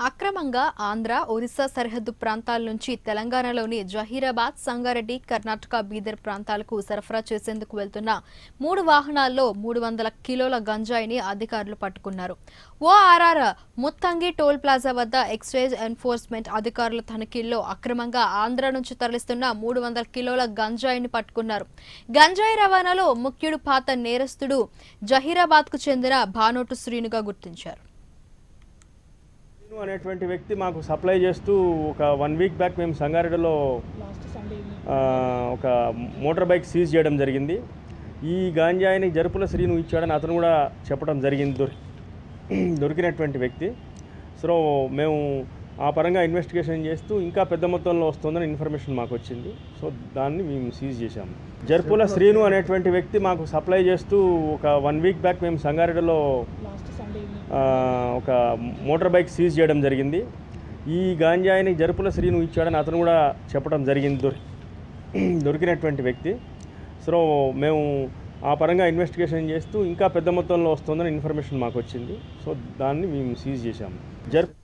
అక్రమంగా ఆంధ్ర ఒరిస్సా సరిహద్దు ప్రాంతాల నుంచి తెలంగాణలోని జహీరాబాద్ సంగారెడ్డి కర్ణాటక బీదర్ ప్రాంతాలకు సరఫరా చేసేందుకు వెళ్తున్న మూడు వాహనాల్లో మూడు వందల కిలోల గంజాయిని అధికారులు పట్టుకున్నారు ఓఆర్ఆర్ ముత్తంగి టోల్ ప్లాజా వద్ద ఎక్సైజ్ ఎన్ఫోర్స్మెంట్ అధికారుల తనిఖీల్లో అక్రమంగా ఆంధ్ర నుంచి తరలిస్తున్న మూడు వందల కిలోల గంజాయిని పట్టుకున్నారు గంజాయి రవాణాలో ముఖ్యుడు పాత నేరస్తుడు జహీరాబాద్కు చెందిన భానోటు శ్రీనుగా గుర్తించారు శ్రీను అనేటువంటి వ్యక్తి మాకు సప్లై చేస్తూ ఒక వన్ వీక్ బ్యాక్ మేము సంగారెడ్డిలో ఆ, ఒక మోటార్ బైక్ సీజ్ చేయడం జరిగింది ఈ గాంజాయిని జరుపుల శ్రీను ఇచ్చాడని అతను కూడా చెప్పడం జరిగింది దొరి దొరికినటువంటి వ్యక్తి సో మేము ఆ పరంగా ఇన్వెస్టిగేషన్ చేస్తూ ఇంకా పెద్ద మొత్తంలో వస్తుందని ఇన్ఫర్మేషన్ మాకు వచ్చింది సో దాన్ని మేము సీజ్ చేశాము జరుపుల శ్రీను అనేటువంటి వ్యక్తి మాకు సప్లై చేస్తూ ఒక వన్ వీక్ బ్యాక్ మేము సంగారెడ్డిలో ఆ, ఒక మోటార్ బైక్ సీజ్ చేయడం జరిగింది ఈ గాంజాయిని జరుపుల శ్రీను ఇచ్చాడని అతను కూడా చెప్పడం జరిగింది దొరి దొరికినటువంటి వ్యక్తి సో మేము ఆ పరంగా ఇన్వెస్టిగేషన్ చేస్తూ ఇంకా పెద్ద మొత్తంలో వస్తుందని ఇన్ఫర్మేషన్ మాకు వచ్చింది సో దాన్ని మేము సీజ్ చేశాము జరుపు